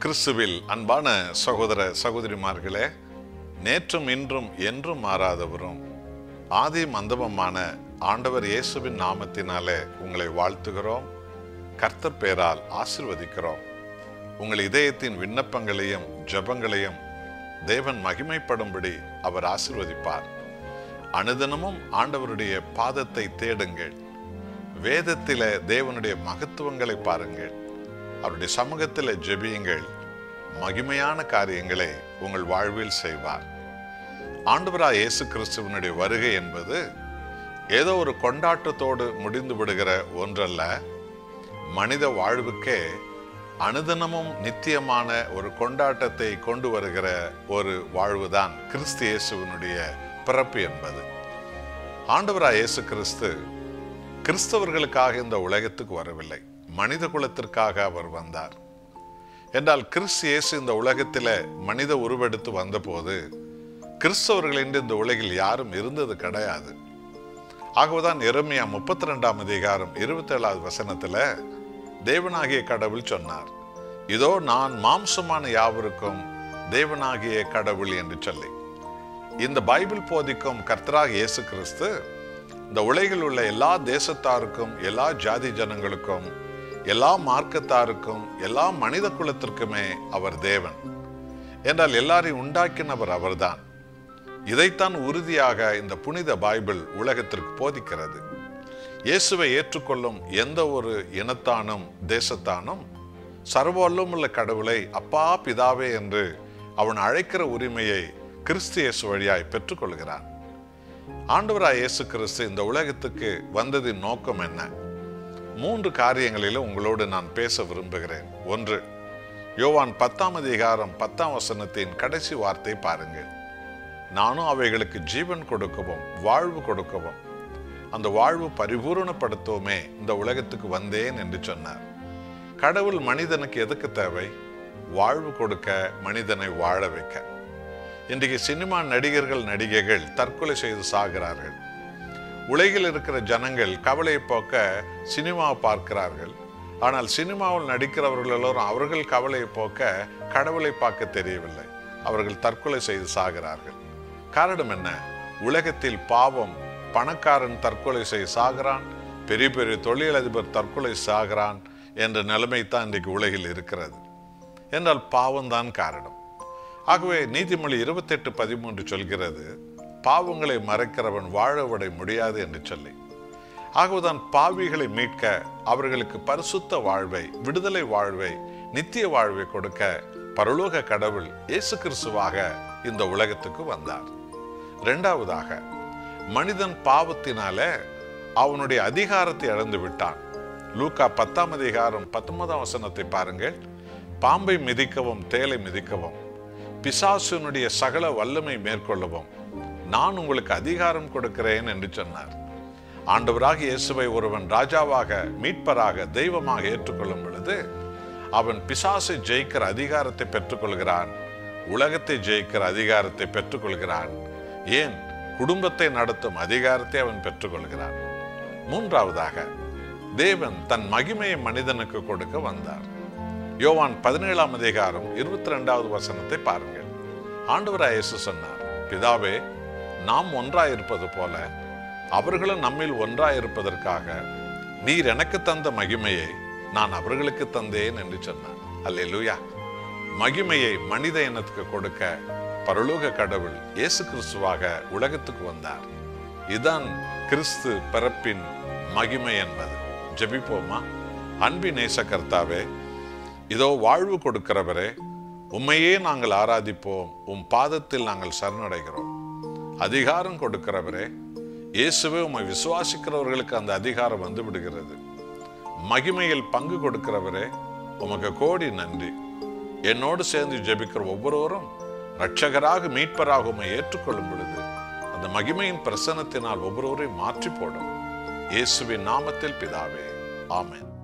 கிறிஸ்துவில் அன்பான சகோதர சகோதரிமார்களே நேற்றும் இன்றும் என்றும் மாறாதவரும் ஆதி மந்தபமான ஆண்டவர் இயேசுவின் நாமத்தினாலே உங்களை வாழ்த்துகிறோம் கர்த்தர் பேரால் ஆசிர்வதிக்கிறோம் உங்கள் இதயத்தின் விண்ணப்பங்களையும் ஜெபங்களையும் தேவன் மகிமைப்படும்படி அவர் ஆசிர்வதிப்பார் அனுதினமும் ஆண்டவருடைய பாதத்தை தேடுங்கள் வேதத்திலே தேவனுடைய மகத்துவங்களை பாருங்கள் அவருடைய சமூகத்தில் ஜெபியுங்கள் மகிமையான காரியங்களை உங்கள் வாழ்வில் செய்வார் ஆண்டவராய் இயேசு கிறிஸ்துவனுடைய வருகை என்பது ஏதோ ஒரு கொண்டாட்டத்தோடு முடிந்து விடுகிற ஒன்றல்ல மனித வாழ்வுக்கே அனுதினமும் நித்தியமான ஒரு கொண்டாட்டத்தை கொண்டு வருகிற ஒரு வாழ்வுதான் கிறிஸ்து இயேசுவனுடைய பிறப்பு என்பது ஆண்டவராய் இயேசு கிறிஸ்து கிறிஸ்தவர்களுக்காக இந்த உலகத்துக்கு வரவில்லை மனித குலத்திற்காக அவர் வந்தார் என்றால் கிறிஸ்து இயேசு இந்த உலகத்தில் மனித உருவெடுத்து வந்தபோது கிறிஸ்தவர்கள் என்று இந்த உலகில் யாரும் இருந்தது கிடையாது ஆகவேதான் எருமையா முப்பத்தி ரெண்டாம் அதிகாரம் இருபத்தி ஏழாவது வசனத்துல தேவனாகிய கடவுள் சொன்னார் இதோ நான் மாம்சமான யாவருக்கும் தேவனாகிய கடவுள் என்று சொல்லி இந்த பைபிள் போதிக்கும் கர்த்தராக இயேசு கிறிஸ்து இந்த உலகில் உள்ள எல்லா தேசத்தாருக்கும் எல்லா ஜாதி ஜனங்களுக்கும் எல்லா மார்க்கத்தாருக்கும் எல்லா மனித குலத்திற்குமே அவர் தேவன் என்றால் எல்லாரையும் உண்டாக்கினவர் அவர்தான் இதைத்தான் உறுதியாக இந்த புனித பைபிள் உலகத்திற்கு போதிக்கிறது இயேசுவை ஏற்றுக்கொள்ளும் எந்த ஒரு இனத்தானும் தேசத்தானும் சர்வவல்லமுள்ள கடவுளை அப்பா பிதாவே என்று அவன் அழைக்கிற உரிமையை கிறிஸ்து இயேசு வழியாய் பெற்றுக்கொள்கிறான் ஆண்டவராய் இயேசு கிறிஸ்து இந்த உலகத்துக்கு வந்ததின் நோக்கம் என்ன மூன்று காரியங்களிலும் உங்களோடு நான் பேச விரும்புகிறேன் ஒன்று யோவான் பத்தாம் அதிகாரம் பத்தாம் வசனத்தின் கடைசி வார்த்தை பாருங்கள் நானும் அவைகளுக்கு ஜீவன் கொடுக்கவும் வாழ்வு கொடுக்கவும் அந்த வாழ்வு பரிபூரணப்படுத்தவுமே இந்த உலகத்துக்கு வந்தேன் என்று சொன்னார் கடவுள் மனிதனுக்கு எதுக்கு தேவை வாழ்வு கொடுக்க மனிதனை வாழ வைக்க இன்றைக்கு சினிமா நடிகர்கள் நடிகைகள் தற்கொலை செய்து சாகிறார்கள் உலகில் இருக்கிற ஜனங்கள் கவலையை போக்க சினிமாவை பார்க்கிறார்கள் ஆனால் சினிமாவில் நடிக்கிறவர்கள் எல்லோரும் அவர்கள் கவலையை போக்க கடவுளை பார்க்க தெரியவில்லை அவர்கள் தற்கொலை செய்து சாகிறார்கள் காரணம் என்ன உலகத்தில் பாவம் பணக்காரன் தற்கொலை செய்ய சாகிறான் பெரிய பெரிய தொழிலதிபர் தற்கொலை சாகிறான் என்ற நிலைமை தான் இன்றைக்கு உலகில் இருக்கிறது என்றால் பாவம்தான் காரணம் ஆகவே நீதிமொழி இருபத்தெட்டு பதிமூன்று சொல்கிறது பாவங்களை மறைக்கிறவன் வாழ விட முடியாது என்று சொல்லி ஆகவேதான் பாவிகளை மீட்க அவர்களுக்கு பரிசுத்த வாழ்வை விடுதலை வாழ்வை நித்திய வாழ்வை கொடுக்க பரலோக கடவுள் இயேசு கிறிஸ்துவாக இந்த உலகத்துக்கு வந்தார் இரண்டாவதாக மனிதன் பாவத்தினால அவனுடைய அதிகாரத்தை இழந்து விட்டான் லூக்கா பத்தாம் அதிகாரம் பத்தொன்பதாம் வசனத்தை பாருங்கள் பாம்பை மிதிக்கவும் தேலை மிதிக்கவும் பிசாசுனுடைய சகல வல்லமை மேற்கொள்ளவும் நான் உங்களுக்கு அதிகாரம் கொடுக்கிறேன் என்று சொன்னார் ஆண்டவராக இயேசுவை ஒருவன் ராஜாவாக மீட்பராக தெய்வமாக ஏற்றுக்கொள்ளும் பொழுது அவன் பிசாசை ஜெயிக்கிற அதிகாரத்தை பெற்றுக்கொள்கிறான் உலகத்தை ஜெயிக்கிற அதிகாரத்தை பெற்றுக்கொள்கிறான் ஏன் குடும்பத்தை நடத்தும் அதிகாரத்தை அவன் பெற்றுக்கொள்கிறான் மூன்றாவதாக தேவன் தன் மகிமையை மனிதனுக்கு கொடுக்க வந்தார் யோவான் பதினேழாம் அதிகாரம் இருபத்தி ரெண்டாவது வசனத்தை பாருங்கள் ஆண்டவராய் இயேசு சொன்னார் பிதாவே நாம் ஒன்றாயிருப்பது போல அவர்களும் நம்மில் ஒன்றாயிருப்பதற்காக நீர் எனக்கு தந்த மகிமையை நான் அவர்களுக்கு தந்தேன் என்று சொன்னார் அல்லேலூயா மகிமையை மனித இனத்துக்கு கொடுக்க பரலோக கடவுள் இயேசு கிறிஸ்துவாக உலகத்துக்கு வந்தார் இதான் கிறிஸ்து பிறப்பின் மகிமை என்பது ஜெபிப்போமா அன்பின் நேச கர்த்தாவே இதோ வாழ்வு கொடுக்கிறவரே உம்மையே நாங்கள் ஆராதிப்போம் உம் பாதத்தில் நாங்கள் சரணடைகிறோம் அதிகாரம் கொடுக்கிறவரே இயேசுவே உம்மை விசுவாசிக்கிறவர்களுக்கு அந்த அதிகாரம் வந்து விடுகிறது மகிமையில் பங்கு கொடுக்கிறவரே உமக்கு கோடி நன்றி என்னோடு சேர்ந்து ஜெபிக்கிற ஒவ்வொருவரும் இரட்சகராக மீட்பராக உம்மை ஏற்றுக்கொள்ளும் பொழுது அந்த மகிமையின் பிரசனத்தினால் ஒவ்வொருவரையும் மாற்றி போடும் இயேசுவின் நாமத்தில் பிதாவே ஆமென்